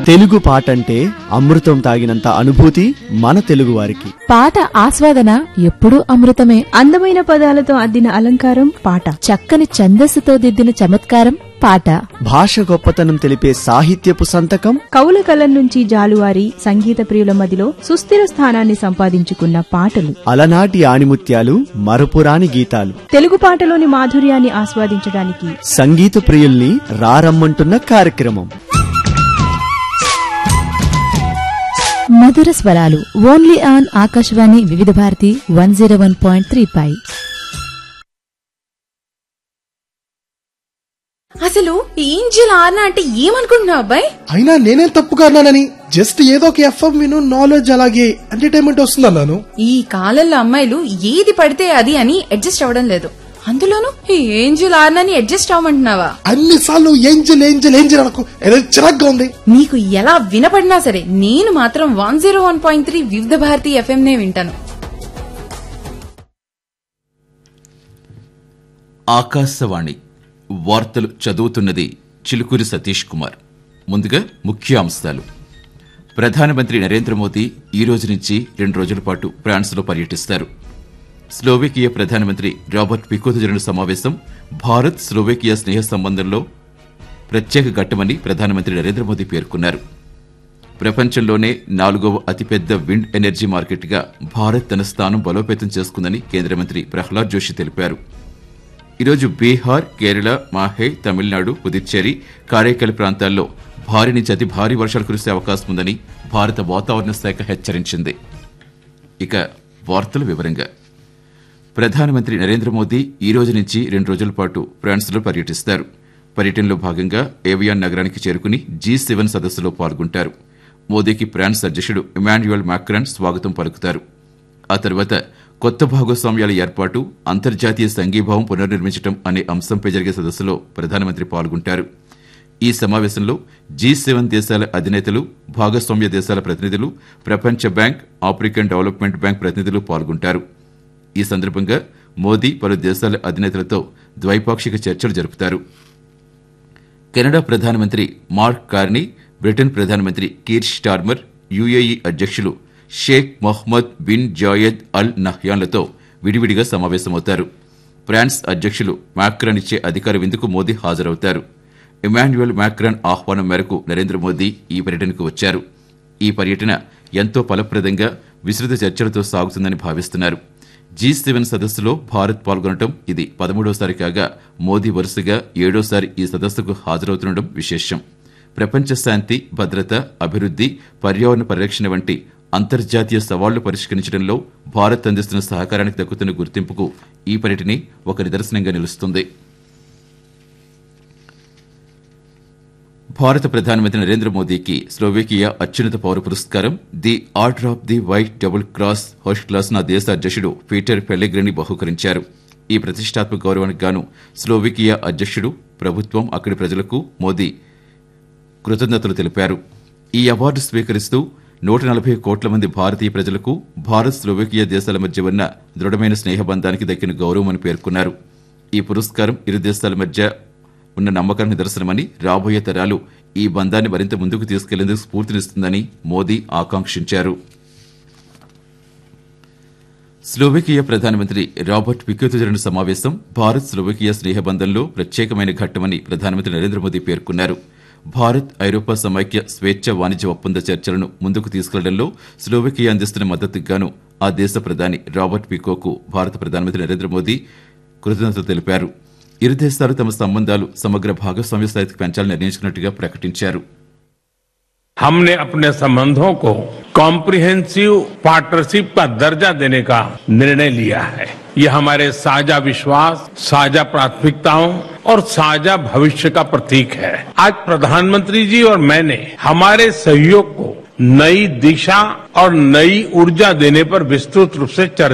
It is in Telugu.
తెలుగు పాట అంటే అమృతం తాగినంత అనుభూతి మన తెలుగువారికి పాట ఆస్వాదన ఎప్పుడూ అమృతమే అందమైన పదాలతో అద్దిన అలంకారం పాట చక్కని ఛందస్సుతో దిద్దిన చమత్కారం పాట భాష గొప్పతనం తెలిపే సాహిత్యపు సంతకం కవుల కలం నుంచి జాలువారి సంగీత ప్రియుల మదిలో సుస్థిర స్థానాన్ని సంపాదించుకున్న పాటలు అలనాటి ఆణిముత్యాలు మరపురాని గీతాలు తెలుగు పాటలోని మాధుర్యాన్ని ఆస్వాదించడానికి సంగీత ప్రియుల్ని రారమ్మంటున్న కార్యక్రమం మధుర స్వరాలు only on Akashvani Vividh Bharati one zero one point three పై అసలు ఈ ఏంజిల్ ఆర్నా అంటే ఏమనుకుంటున్నావు అబ్బాయి అయినా నేనేం తప్పుగా అన్నానని జస్ట్ ఏదో ఒక ఎఫ్ఎం విను నాలెడ్జ్ అలాగే ఎంటర్టైన్మెంట్ వస్తుంది అన్నాను ఈ కాలంలో అమ్మాయిలు ఏది పడితే అది అని అడ్జస్ట్ అవ్వడం లేదు అందులోనూ ఈ ఏంజిల్ ఆర్నాని అడ్జస్ట్ అవ్వమంటున్నావా అన్ని సార్లు ఏంజల్ ఏంజల్ ఏంజల్ అనకు ఏదో చిరాగ్గా ఉంది నీకు ఎలా వినపడినా సరే నేను మాత్రం one zero one point three Vividh Bharati FM నే వింటాను ఆకాశవాణి వార్తలు చదువుతున్నది చిలుకూరి సతీష్ కుమార్ ముందుగా ముఖ్య అంశాలు ప్రధానమంత్రి నరేంద్ర మోదీ ఈ రోజు నుంచి రెండు రోజుల పాటు ఫ్రాన్స్లో పర్యటిస్తారు స్లోవేకియా ప్రధానమంత్రి రాబర్ట్ పికోతో జరిగిన సమావేశం భారత్ స్లోవేకియా స్నేహ సంబంధంలో ప్రత్యేక ఘట్టమని ప్రధానమంత్రి నరేంద్ర మోదీ పేర్కొన్నారు ప్రపంచంలోనే నాలుగవ అతిపెద్ద విండ్ ఎనర్జీ మార్కెట్గా భారత్ తన స్థానం బలోపేతం చేసుకుందని కేంద్ర మంత్రి ప్రహ్లాద్ జోషి తెలిపారు ఈరోజు బీహార్ కేరళ మాహే తమిళనాడు పుదుచ్చేరి కారైకల్ ప్రాంతాల్లో భారీ నుంచి అతి భారీ వర్షాలు కురిసే అవకాశం ఉందని భారత వాతావరణ శాఖ హెచ్చరించింది ఇక వార్తల వివరంగా ప్రధానమంత్రి నరేంద్ర మోదీ ఈ రోజు నుంచి రెండు రోజుల పాటు ఫ్రాన్స్లో పర్యటిస్తారు పర్యటనలో భాగంగా ఏవియాన్ నగరానికి చేరుకుని జీ సెవెన్ సదస్సులో పాల్గొంటారు మోదీకి ఫ్రాన్స్ అధ్యక్షుడు ఇమాన్యుయల్ మాక్రాన్ స్వాగతం పలుకుతారు ఆ తర్వాత కొత్త భాగస్వామ్యాల ఏర్పాటు అంతర్జాతీయ సంఘీభావం పునర్నిర్మించడం అనే అంశంపై జరిగే సదస్సులో ప్రధానమంత్రి పాల్గొంటారు ఈ సమావేశంలో జీ సెవెన్ దేశాల అధినేతలు భాగస్వామ్య దేశాల ప్రతినిధులు ప్రపంచ బ్యాంక్ ఆఫ్రికన్ డెవలప్మెంట్ బ్యాంక్ ప్రతినిధులు పాల్గొంటారు ఈ సందర్భంగా మోదీ పలు దేశాల అధినేతలతో ద్వైపాక్షిక చర్చలు జరుపుతారు కెనడా ప్రధానమంత్రి మార్క్ కార్నీ బ్రిటన్ ప్రధానమంత్రి కీర్ స్టార్మర్ యుఏఈ అధ్యక్షులు Sheikh Mohammed bin Zayed al నహ్యాన్లతో విడివిడిగా సమావేశమవుతారు ఫ్రాన్స్ అధ్యక్షులు మాక్రాన్ ఇచ్చే అధికార విందుకు మోదీ హాజరవుతారు ఇమాన్యుయల్ మాక్రాన్ ఆహ్వానం మేరకు నరేంద్ర మోదీ ఈ పర్యటనకు వచ్చారు ఈ పర్యటన ఎంతో ఫలప్రదంగా విస్తృత చర్చలతో సాగుతుందని భావిస్తున్నారు జీ సెవెన్ సదస్సులో భారత్ పాల్గొనడం ఇది పదమూడోసారి కాగా మోదీ వరుసగా ఏడోసారి ఈ సదస్సుకు హాజరవుతుండడం విశేషం ప్రపంచ శాంతి భద్రత అభివృద్ధి పర్యావరణ పరిరక్షణ వంటి అంతర్జాతీయ సవాళ్లు పరిష్కరించడంలో భారత్ అందిస్తున్న సహకారానికి దక్కుతున్న గుర్తింపుకు ఈ పర్యటన ఒక నిదర్శనంగా నిలుస్తుంది భారత ప్రధానమంత్రి నరేంద్ర మోదీకి స్లోవేకియా అత్యున్నత పౌర పురస్కారం the order of the white double cross first class నా దేశ అధ్యక్షుడు పీటర్ పెల్లెగ్రిని బహుకరించారు ఈ ప్రతిష్టాత్మక గౌరవానికి గాను స్లోవేకియా అధ్యక్షుడు ప్రభుత్వం అక్కడి ప్రజలకు మోదీ కృతజ్ఞతలు తెలిపారు ఈ అవార్డు స్వీకరిస్తూ నూట నలభై కోట్ల మంది భారతీయ ప్రజలకు భారత్ స్లోవేకియా దేశాల మధ్య ఉన్న దృఢమైన స్నేహబంధానికి దక్కిన గౌరవం అని పేర్కొన్నారు ఈ పురస్కారం ఇరు దేశాల మధ్య ఉన్న నమ్మకానికి నిదర్శనమని రాబోయే తరాలు ఈ బంధాన్ని మరింత ముందుకు తీసుకెళ్లేందుకు స్ఫూర్తినిస్తుందని మోదీ ఆకాంక్షించారు స్లోవేకియా ప్రధానమంత్రి రాబర్ట్ పికోతో జరిగిన సమావేశం భారత్ స్లోవేకియా స్నేహబంధంలో ప్రత్యేకమైన ఘట్టమని ప్రధానమంత్రి నరేంద్ర మోదీ పేర్కొన్నారు భారత్ ఐరోపా సమైక్య స్వేచ్ఛ వాణిజ్య ఒప్పంద చర్చలను ముందుకు తీసుకెళ్లడంలో స్లోవేకియా అందిస్తున్న మద్దతుకు గాను ఆ దేశ ప్రధాని రాబర్ట్ పికోకు భారత ప్రధానమంత్రి నరేంద్ర మోదీ కృతజ్ఞతలు తెలిపారు ఇరు దేశాలు తమ సంబంధాలు సమగ్ర భాగస్వామ్య స్థాయికి పెంచాలని నిర్ణయించుకున్నట్టుగా ప్రకటించారు हमने अपने संबंधों को कॉम्प्रिहेंसिव पार्टनरशिप का दर्जा देने का निर्णय लिया है ये हमारे साझा विश्वास साझा प्राथमिकताओं और साझा भविष्य का प्रतीक है आज प्रधानमंत्री जी और मैंने हमारे सहयोग को नई दिशा और नई ऊर्जा देने पर विस्तृत रूप से चर्चा